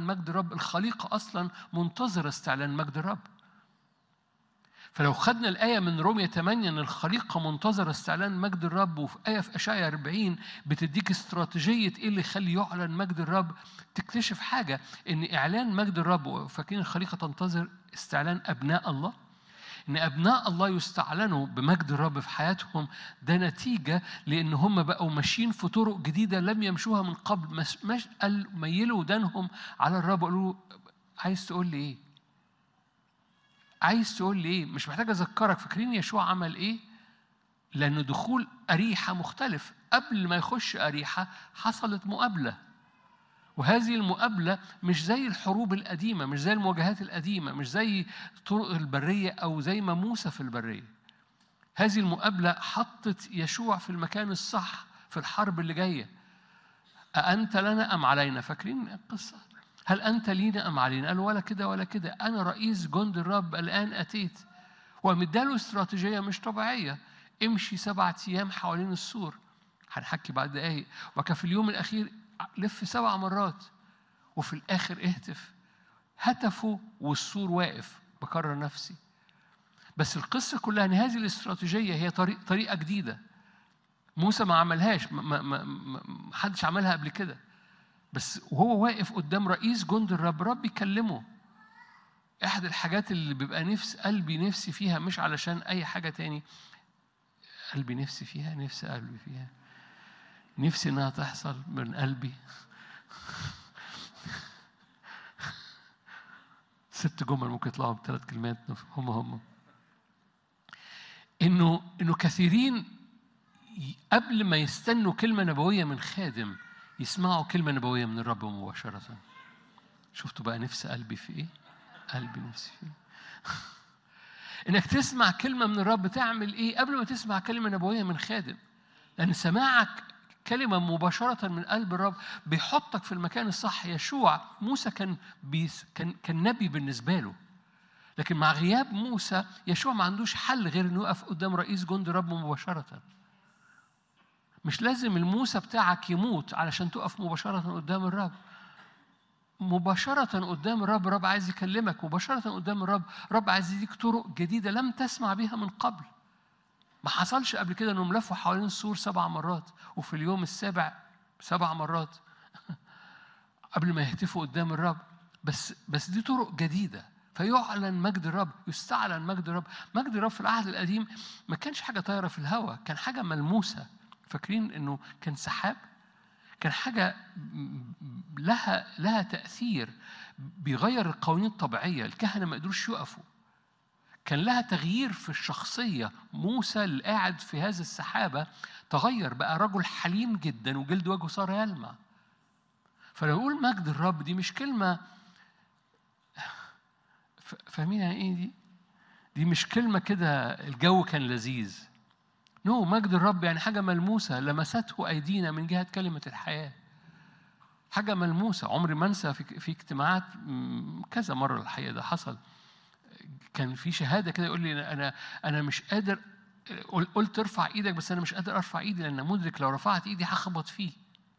مجد الرب الخليقة أصلا منتظرة استعلان مجد الرب فلو خدنا الآية من رومية 8 إن الخليقة منتظرة استعلان مجد الرب وفي آية في أشعيا 40 بتديك استراتيجية إيه اللي يخلي يعلن مجد الرب تكتشف حاجة إن إعلان مجد الرب فاكرين الخليقة تنتظر استعلان أبناء الله ان ابناء الله يستعلنوا بمجد الرب في حياتهم ده نتيجه لان هم بقوا ماشيين في طرق جديده لم يمشوها من قبل مش مش قال ميلوا ودانهم على الرب قالوا له عايز تقول لي ايه؟ عايز تقول لي ايه؟ مش محتاج اذكرك فاكرين يشوع عمل ايه؟ لان دخول اريحه مختلف قبل ما يخش اريحه حصلت مقابله وهذه المقابلة مش زي الحروب القديمة مش زي المواجهات القديمة مش زي طرق البرية أو زي ما موسى في البرية هذه المقابلة حطت يشوع في المكان الصح في الحرب اللي جاية أأنت لنا أم علينا فاكرين القصة هل أنت لينا أم علينا قال ولا كده ولا كده أنا رئيس جند الرب الآن أتيت ومداله استراتيجية مش طبيعية امشي سبعة أيام حوالين السور هنحكي بعد دقايق وكان في اليوم الأخير لف سبع مرات وفي الآخر اهتف هتفوا والسور واقف بكرر نفسي بس القصة كلها إن هذه الاستراتيجية هي طريق طريقة جديدة موسى ما عملهاش ما, ما, ما, ما حدش عملها قبل كده بس وهو واقف قدام رئيس جند الرب رب يكلمه احد الحاجات اللي بيبقى نفس قلبي نفسي فيها مش علشان اي حاجه تاني قلبي نفسي فيها نفسي قلبي فيها نفسي انها تحصل من قلبي ست جمل ممكن يطلعوا بثلاث كلمات هم هم انه انه كثيرين قبل ما يستنوا كلمه نبويه من خادم يسمعوا كلمه نبويه من الرب مباشره شفتوا بقى نفس قلبي في ايه قلبي نفسي فيه انك تسمع كلمه من الرب تعمل ايه قبل ما تسمع كلمه نبويه من خادم لان سماعك كلمة مباشرة من قلب الرب بيحطك في المكان الصح يشوع موسى كان بيس كان كان نبي بالنسبة له لكن مع غياب موسى يشوع ما عندوش حل غير انه يقف قدام رئيس جند رب مباشرة مش لازم الموسى بتاعك يموت علشان تقف مباشرة قدام الرب مباشرة قدام الرب الرب عايز يكلمك مباشرة قدام الرب الرب عايز يديك طرق جديدة لم تسمع بها من قبل ما حصلش قبل كده انهم لفوا حوالين السور سبع مرات وفي اليوم السابع سبع مرات قبل ما يهتفوا قدام الرب بس بس دي طرق جديده فيعلن مجد الرب يستعلن مجد الرب مجد الرب في العهد القديم ما كانش حاجه طايره في الهواء كان حاجه ملموسه فاكرين انه كان سحاب كان حاجه لها لها تاثير بيغير القوانين الطبيعيه الكهنه ما قدروش يقفوا كان لها تغيير في الشخصية موسى اللي قاعد في هذه السحابة تغير بقى رجل حليم جدا وجلد وجهه صار يلمع فلما يقول مجد الرب دي مش كلمة فاهمين يعني ايه دي؟ دي مش كلمة كده الجو كان لذيذ نو no, مجد الرب يعني حاجة ملموسة لمسته أيدينا من جهة كلمة الحياة حاجة ملموسة عمري ما انسى في, في اجتماعات كذا مرة الحقيقة ده حصل كان في شهاده كده يقول لي انا انا مش قادر قلت ارفع ايدك بس انا مش قادر ارفع ايدي لان مدرك لو رفعت ايدي هخبط فيه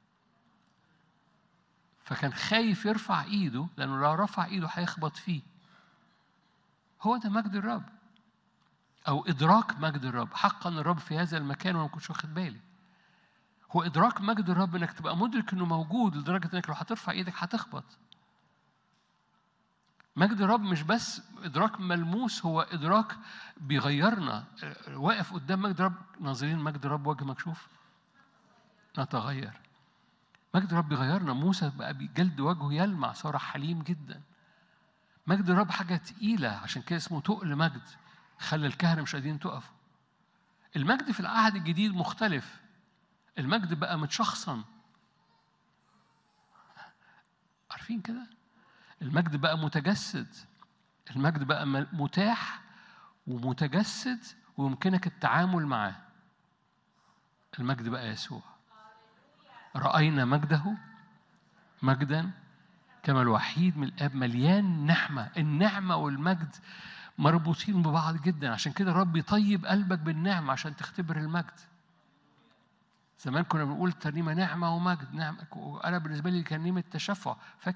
فكان خايف يرفع ايده لانه لو رفع ايده هيخبط فيه هو ده مجد الرب او ادراك مجد الرب حقا الرب في هذا المكان وانا ما كنتش واخد بالي هو ادراك مجد الرب انك تبقى مدرك انه موجود لدرجه انك لو هترفع ايدك هتخبط مجد الرب مش بس ادراك ملموس هو ادراك بيغيرنا واقف قدام مجد الرب ناظرين مجد الرب وجه مكشوف نتغير مجد الرب بيغيرنا موسى بقى جلد وجهه يلمع صار حليم جدا مجد الرب حاجه تقيله عشان كده اسمه تقل مجد خلى الكهنه مش قادرين تقفوا المجد في العهد الجديد مختلف المجد بقى متشخصن عارفين كده المجد بقى متجسد المجد بقى متاح ومتجسد ويمكنك التعامل معاه المجد بقى يسوع رأينا مجده مجدا كما الوحيد من الآب مليان نعمة النعمة والمجد مربوطين ببعض جدا عشان كده الرب يطيب قلبك بالنعمة عشان تختبر المجد زمان كنا بنقول ترنيمة نعمة ومجد نعمة أنا بالنسبة لي ترنيمة تشفع فاكر